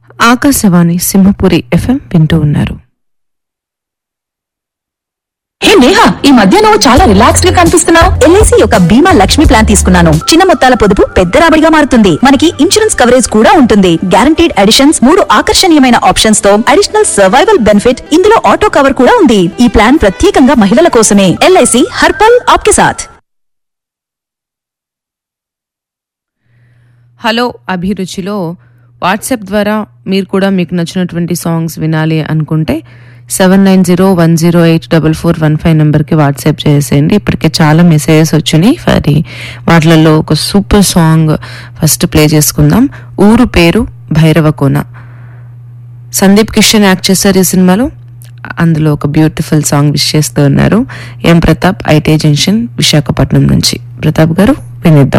Akashvani Simhapuri FM వింటూ ఉన్నారు హే నేహా ఈ మధ్య నువ్వు చాలా రిలాక్స్డ్ గా కనిపిస్తున్నావు ఎల్ఐసి యొక్క బీమా లక్ష్మి ప్లాన్ తీసుకున్నాను చిన్న మొత్తాల పొదుపు పెద్ద రాబడిగా మారుతుంది మనకి ఇన్సూరెన్స్ కవరేజ్ కూడా ఉంటుంది గ్యారంటీడ్ అడిషన్స్ మూడు ఆకర్షణీయమైన ఆప్షన్స్ తో అడిషనల్ సర్వైవల్ బెనిఫిట్ ఇందులో ఆటో కవర్ కూడా ఉంది ఈ ప్లాన్ ప్రత్యేకంగా మహిళల కోసమే ఎల్ఐసి హర్పల్ ఆప్కే సాథ్ హలో అభిరుచిలో వాట్సాప్ ద్వారా మీరు కూడా మీకు నచ్చినటువంటి సాంగ్స్ వినాలి అనుకుంటే seven nine zero one zero eight double four one five నెంబర్కి వాట్సాప్ చేసేయండి ఇప్పటికే చాలా మెసేజెస్ వచ్చినాయి మరి వాటిలలో ఒక సూపర్ సాంగ్ ఫస్ట్ ప్లే చేసుకుందాం ఊరు పేరు భైరవకోన సందీప్ కిషన్ యాక్ట్ చేశారు ఈ సినిమాలో అందులో ఒక బ్యూటిఫుల్ సాంగ్ విష్ చేస్తూ ఉన్నారు M Pratap IT junction Visakhapatnam నుంచి ప్రతాప్ గారు వినిద్దాం